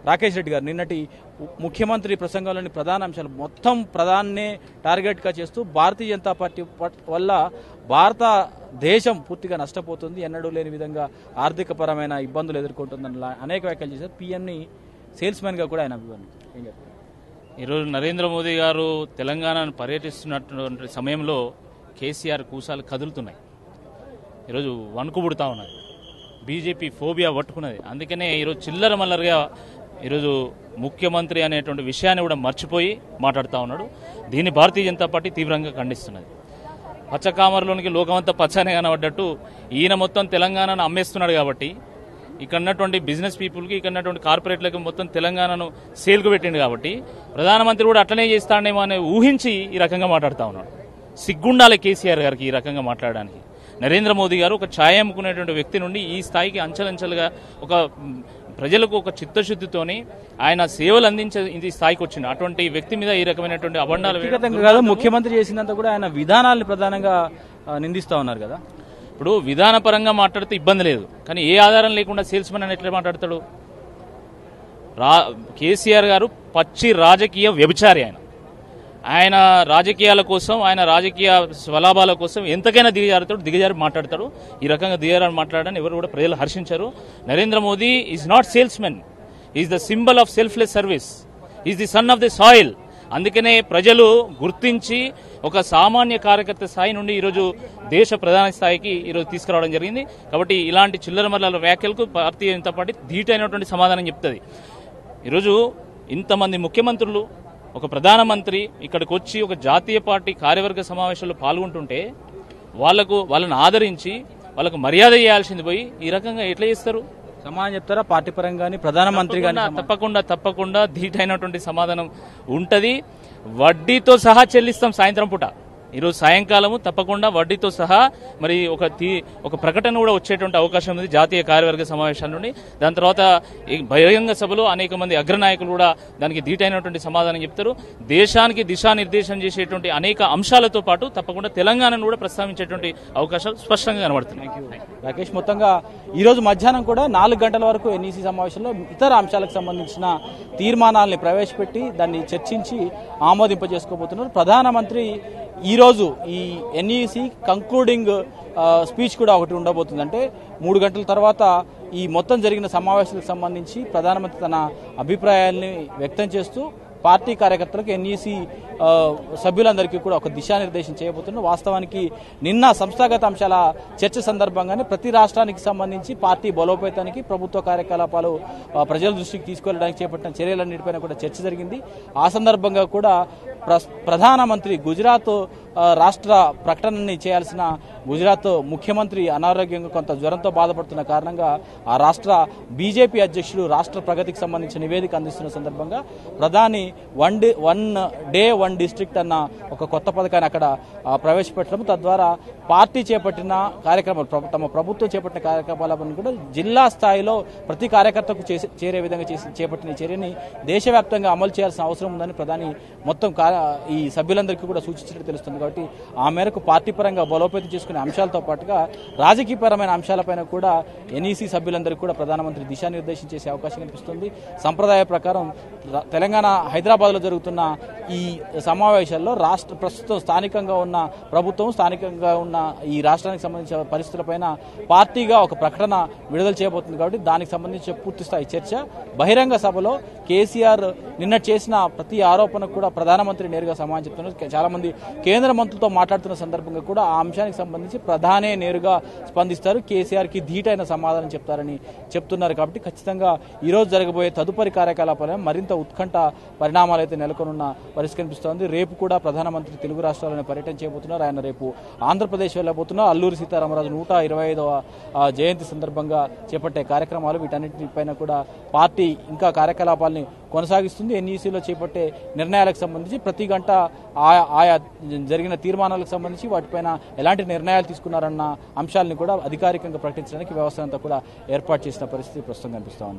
రాకేష్ రెడ్డి గారు నిన్నటి ముఖ్యమంత్రి ప్రసంగంలోని ప్రధాన అంశాలు మొత్తం ప్రధాన్నే టార్గెట్గా చేస్తూ భారతీయ జనతా పార్టీ పట్- వల్ల భారత దేశం పూర్తిగా నష్టపోతుంది ఎన్నడూ లేని విధంగా ఆర్థిక పరమైన ఇబ్బందులు ఎదుర్కొంటుందని లా- అనేక వ్యాఖ్యలు చేశారు పిఎంని సేల్స్ మ్యాన్గా కూడా ఆయన అభివర్ణించారు ఏం చెప్తారు ఈరోజు నరేంద్ర మోదీ గారు తెలంగాణను పర్యటిస్తున్నటువంటి సమయంలో కేసీఆర్ కూసాలు కదులుతున్నాయి ఈరోజు వణుకు పుడతా ఉన్నది బీజేపీ ఫోబియా పట్టుకున్నది అందుకనే ఈరోజు చిల్లర మల్లరగా ఈరోజు ముఖ్యమంత్రి అనేటువంటి విషయాన్ని కూడా మర్చిపోయి మాట్లాడుతూ ఉన్నాడు దీన్ని భారతీయ జనతా పార్టీ తీవ్రంగా ఖండిస్తున్నది పచ్చకామరలోనికి లోకమంతా పచ్చనే కనబడ్డట్టు ఈయన మొత్తం తెలంగాణను అమ్మేస్తున్నాడు కాబట్టి ఇక్కడ ఉన్నటువంటి బిజినెస్ పీపుల్కి ఇక్కడ ఉన్నటువంటి కార్పొరేట్లకు మొత్తం తెలంగాణను సేల్కు పెట్టిండు కాబట్టి ప్రధానమంత్రి కూడా అట్లనే చేస్తాడేమో అని ఊహించి ఈ రకంగా మాట్లాడుతూ ఉన్నాడు సిగ్గుండాలి కేసీఆర్ గారికి ఈ రకంగా మాట్లాడడానికి నరేంద్ర మోదీ గారు ఒక ఛాయ అమ్ముకునేటువంటి వ్యక్తి నుండి ఈ స్థాయికి అంచెలంచెలుగా ఒక మ్, ప్రజలకు ఒక చిత్తశుద్ధితోని ఆయన సేవలు అందించే ఇది స్థాయికి వచ్చిండు అటువంటి వ్యక్తి మీద ఈ రకమైనటువంటి అబండాలు వేయడం వ్యక్తిగతంగా కాదు ముఖ్యమంత్రి చేసినంత కూడా ఆయన విధానాల్ని ప్రధానంగా ఆ, నిందిస్తా ఉన్నారు కదా ఇప్పుడు విధానపరంగా మాట్లాడితే ఇబ్బంది లేదు కానీ ఏ ఆధారం లేకుండా సేల్స్ మ్యాన్ అని ఎట్లా మాట్లాడతాడు రా కేసీఆర్ గారు పచ్చి రాజకీయ వ్యభిచారి ఆయన ఆయన రాజకీయాల కోసం ఆయన రాజకీయ స్వలాభాల కోసం ఎంతకైనా దిగజారుతాడు దిగజారి మాట్లాడతాడు ఈ రకంగా దిగజారని మాట్లాడని ఎవరు కూడా ప్రజలు హర్షించారు Narendra Modi is not salesmen is the symbol of selfless service is the son of the soil అందుకనే ప్రజలు గుర్తించి ఒక సామాన్య కార్యకర్త స్థాయి నుండి ఈరోజు దేశ ప్రధాన స్థాయికి ఈరోజు తీసుకురావడం జరిగింది కాబట్టి ఇలాంటి చిల్లర మల్లల వ్యాఖ్యలకు భారతీయ జనతా పార్టీ ధీటైనటువంటి సమాధానం చెప్తుంది ఈరోజు ఇంతమంది ముఖ్యమంత్రులు ఒక ప్రధానమంత్రి ఇక్కడికి వచ్చి ఒక జాతీయ పార్టీ కార్యవర్గ సమావేశంలో పాల్గొంటుంటే వాళ్లకు వాళ్ళని ఆదరించి వాళ్ళకు మర్యాద చేయాల్సింది పోయి ఈ రకంగా ఎట్లా చేస్తారు సమాధానం చెప్తారా పార్టీ పరంగా కానీ ప్రధానమంత్రి కానీ తప్పకుండా తప్పకుండా తప్పకుండా ధీటైనటువంటి సమాధానం ఉంటది వడ్డీతో సహా చెల్లిస్తాం సాయంత్రం పూట ఈరోజు సాయంకాలము తప్పకుండా వడ్డీతో సహా మరి ఒక తీ ఒక ప్రకటన కూడా వచ్చేటువంటి అవకాశం ఉంది జాతీయ కార్యవర్గ సమావేశాల నుండి దాని తర్వాత ఈ బహిరంగ సభలో అనేక మంది అగ్రనాయకులు కూడా దానికి ధీటైనటువంటి సమాధానం చెప్తారు దేశానికి దిశానిర్దేశం చేసేటువంటి అనేక అంశాలతో పాటు తప్పకుండా తెలంగాణను కూడా ప్రస్తావించేటువంటి అవకాశాలు స్పష్టంగా కనబడుతున్నాయి రాకేష్ మొత్తంగా ఈ రోజు మధ్యాహ్నం కూడా నాలుగు గంటల వరకు ఎన్ఈసీ సమావేశంలో ఇతర అంశాలకు సంబంధించిన తీర్మానాల్ని ప్రవేశపెట్టి దాన్ని చర్చించి ఆమోదింపజేసుకోబోతున్నారు ప్రధానమంత్రి ఈ రోజు ఈ ఎన్ఈసి కంక్లూడింగ్ స్పీచ్ కూడా ఒకటి ఉండబోతుంది అంటే మూడు గంటల తర్వాత ఈ మొత్తం జరిగిన సమావేశాలకు సంబంధించి ప్రధానమంత్రి తన అభిప్రాయాల్ని వ్యక్తం చేస్తూ పార్టీ కార్యకర్తలకు ఎన్ఈసి సభ్యులందరికీ కూడా ఒక దిశానిర్దేశం చేయబోతున్నారు వాస్తవానికి నిన్న సంస్థాగత అంశాల చర్చ సందర్భంగానే ప్రతి రాష్ట్రానికి సంబంధించి పార్టీ బలోపేతానికి ప్రభుత్వ కార్యకలాపాలు ఆ, ప్రజల దృష్టికి తీసుకెళ్లడానికి చేపట్టిన చర్యలన్నిటిపైన కూడా చర్చ జరిగింది ఆ సందర్భంగా కూడా ప్ర- ప్రధానమంత్రి గుజరాత్ ఆ, రాష్ట్ర ప్రకటనని చేయాల్సిన గుజరాత్ ముఖ్యమంత్రి అనారోగ్యంగా కొంత జ్వరంతో బాధపడుతున్న కారణంగా ఆ రాష్ట్ర బీజేపీ అధ్యక్షుడు రాష్ట్ర ప్రగతికి సంబంధించిన నివేదిక అందిస్తున్న సందర్భంగా ప్రధాని one day one day one district అన్న ఒక కొత్త పథకాన్ని అక్కడ ఆ, ప్రవేశపెట్టడం తద్వారా పార్టీ చేపట్టిన కార్యక్రమాలు ప్ర- తమ ప్రభుత్వం చేపట్టిన కార్యకలాపాలను కూడా జిల్లా స్థాయిలో ప్రతి కార్యకర్తకు చేసే- చేరే విధంగా చేసి చేపట్టిన ఈ చర్యని దేశవ్యాప్తంగా అమలు చేయాల్సిన అవసరం ఉందని ప్రధాని మొత్తం కా- ఈ సభ్యులందరికీ కూడా సూచించినట్టు తెలుస్తుంది కాబట్టి ఆ మేరకు పార్టీ పరంగా బలోపేతం చేసుకునే అంశాలతో పాటుగా రాజకీయపరమైన అంశాలపైన కూడా ఎన్ఈసీ సభ్యులందరికీ కూడా ప్రధానమంత్రి దిశానిర్దేశం చేసే అవకాశం కనిపిస్తుంది సంప్రదాయ ప్రకారం ర- తెలంగాణ హైదరాబాద్లో జరుగుతున్న ఈ సమావేశాల్లో రాష్ట్ర ప్రస్తుతం స్థానికంగా ఉన్న ప్రభుత్వం స్థానికంగా ఉన్న ఈ రాష్ట్రానికి సంబంధించిన పరిస్థితులపైన పార్టీగా ఒక ప్రకటన విడుదల చేయబోతుంది కాబట్టి దానికి సంబంధించిన పూర్తి స్థాయి చర్చ బహిరంగ సభలో కేసీఆర్ నిన్న చేసిన ప్రతి ఆరోపణకు కూడా ప్రధానమంత్రి నేరుగా సమాధానం చెప్తున్నారు కే- చాలా మంది కేంద్ర మంత్రులతో మాట్లాడుతున్న సందర్భంగా కూడా ఆ అంశానికి సంబంధించి ప్రధానే నేరుగా స్పందిస్తారు కేసీఆర్ కి ధీటైన సమాధానం చెప్తారని చెప్తున్నారు కాబట్టి ఖచ్చితంగా ఈ రోజు జరగబోయే తదుపరి కార్యకలాపాలను మరింత ఉత్కంఠ పరిణామాలు అయితే నెలకొనున్న పరిస్థితి కనిపిస్తోంది రేపు కూడా ప్రధానమంత్రి తెలుగు రాష్ట్రాలను పర్యటన చేయబోతున్నారు ఆయన రేపు ఆంధ్రప్రదేశ్ వెళ్ళబోతున్నారు అల్లూరి సీతారామరాజు నూట ఇరవై ఐదవ ఆ, జయంతి సందర్భంగా చేపట్టే కార్యక్రమాలు వీటన్నిటిపైన కూడా పార్టీ ఇంకా కార్యకలాపాలని కొనసాగిస్తుంది ఎన్ఈసీలో చేపట్టే నిర్ణయాలకు సంబంధించి ప్రతి గంట ఆయా ఆయా జరిగిన తీర్మానాలకు సంబంధించి వాటిపైన ఎలాంటి నిర్ణయాలు తీసుకున్నారన్న అంశాలను కూడా అధికారికంగా ప్రకటించడానికి వ్యవస్థ అంతా కూడా ఏర్పాటు చేసిన పరిస్థితి ప్రస్తుతం కనిపిస్తోంది